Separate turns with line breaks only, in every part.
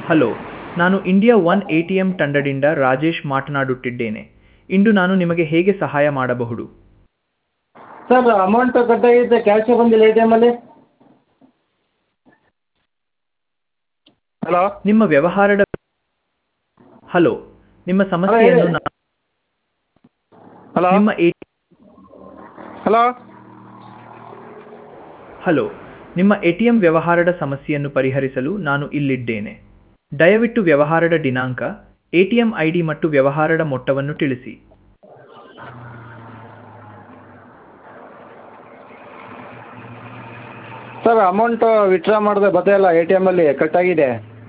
Hello ನಾನು India one A T M ತಂಡದಿಂದ ರಾಜೇಶ್ ಮಾತನಾಡುತ್ತಿದ್ದೇನೆ ಇಂದು ನಾನು ನಿಮಗೆ ಹೇಗೆ ಸಹಾಯ ಮಾಡಬಹುದು
ಸರ್ ಅಮೌಂಟ್ ಕಟ್ಟಾಗಿದೆ ಕ್ಯಾಶೇ ಬಂದಿಲ್ಲ ಎ ಟಿ ಎಮ್ಮಲ್ಲಿ ಹಲೋ
ನಿಮ್ಮ ವ್ಯವಹಾರದ ಹಲೋ ನಿಮ್ಮ ಸಮಸ್ಯೆಯನ್ನು
ಹೇಳಿ.
ನಾ-
ಹಲೋ
ನಿಮ್ಮ ಎ
ಹಲೋ
ಹಲೋ ನಿಮ್ಮ ಎಟಿಎಂ ವ್ಯವಹಾರದ ಸಮಸ್ಯೆಯನ್ನು ಪರಿಹರಿಸಲು ನಾನು ಇಲ್ಲಿದ್ದೇನೆ ದಯವಿಟ್ಟು ವ್ಯವಹಾರದ ದಿನಾಂಕ ಎಟಿಎಂ ಐಡಿ ಮತ್ತು ವ್ಯವಹಾರದ ಮೊತ್ತವನ್ನು ತಿಳಿಸಿ
ಸರ್ ಅಮೌಂಟು ವಿತ್ಡ್ರಾ ಮಾಡಿದೆ ಬರ್ತಾಯಿಲ್ಲ ಎ ಟಿ ಎಮ್ಮಲ್ಲಿ ಕಟ್ಟಾಗಿದೆ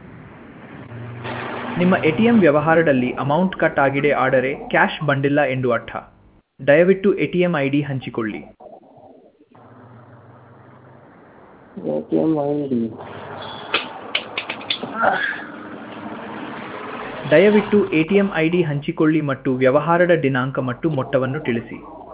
ನಿಮ್ಮ ಎಟಿಎಂ ವ್ಯವಹಾರದಲ್ಲಿ ಅಮೌಂಟ್ ಕಟ್ ಆಗಿದೆ ಆದರೆ ಕ್ಯಾಶ್ ಬಂದಿಲ್ಲ ಎಂದು ಅರ್ಥ ದಯವಿಟ್ಟು ಎಟಿಎಂ ಐಡಿ ಹಂಚಿಕೊಳ್ಳಿ
A T M I D
ದಯವಿಟ್ಟು ಎಟಿಎಂ ಐಡಿ ಹಂಚಿಕೊಳ್ಳಿ ಮತ್ತು ವ್ಯವಹಾರದ ದಿನಾಂಕ ಮತ್ತು ಮೊತ್ತವನ್ನು ತಿಳಿಸಿ